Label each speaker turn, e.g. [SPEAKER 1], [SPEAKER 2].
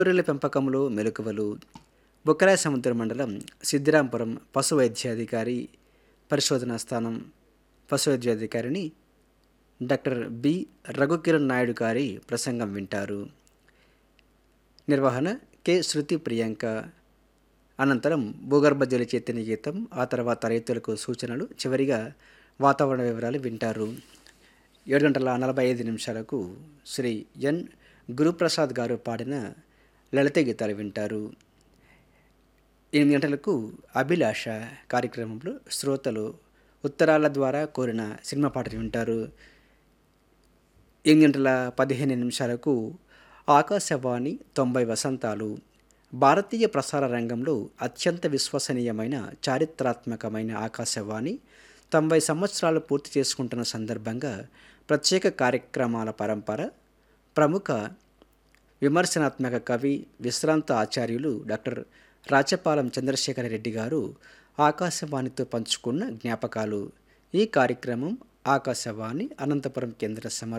[SPEAKER 1] గొర్రెల పెంపకంలో మెలకువలు బుక్కరాయ సముద్ర మండలం సిద్ధిరాంపురం పశు వైద్యాధికారి పరిశోధనా స్థానం పశు వైద్యాధికారిని డాక్టర్ బి రఘుకిరణ్ నాయుడు గారి ప్రసంగం వింటారు నిర్వహణ కె శృతి ప్రియాంక అనంతరం భూగర్భ జల చైతన్య గీతం ఆ తర్వాత రైతులకు సూచనలు చివరిగా వాతావరణ వివరాలు వింటారు ఏడు గంటల నలభై ఐదు నిమిషాలకు శ్రీ ఎన్ గురుప్రసాద్ గారు పాడిన లలిత గీతాలు వింటారు ఎనిమిది గంటలకు అభిలాష కార్యక్రమంలో శ్రోతలు ఉత్తరాల ద్వారా కోరిన సినిమా పాటలు వింటారు ఎనిమిది గంటల పదిహేను నిమిషాలకు ఆకాశవాణి తొంభై వసంతాలు భారతీయ ప్రసార రంగంలో అత్యంత విశ్వసనీయమైన చారిత్రాత్మకమైన ఆకాశవాణి తొంభై సంవత్సరాలు పూర్తి చేసుకుంటున్న సందర్భంగా ప్రత్యేక కార్యక్రమాల పరంపర ప్రముఖ విమర్శనాత్మక కవి విశ్రాంత ఆచార్యులు డాక్టర్ రాచపాలెం చంద్రశేఖర రెడ్డి గారు ఆకాశవాణితో పంచుకున్న జ్ఞాపకాలు ఈ కార్యక్రమం ఆకాశవాణి అనంతపురం కేంద్ర సమర్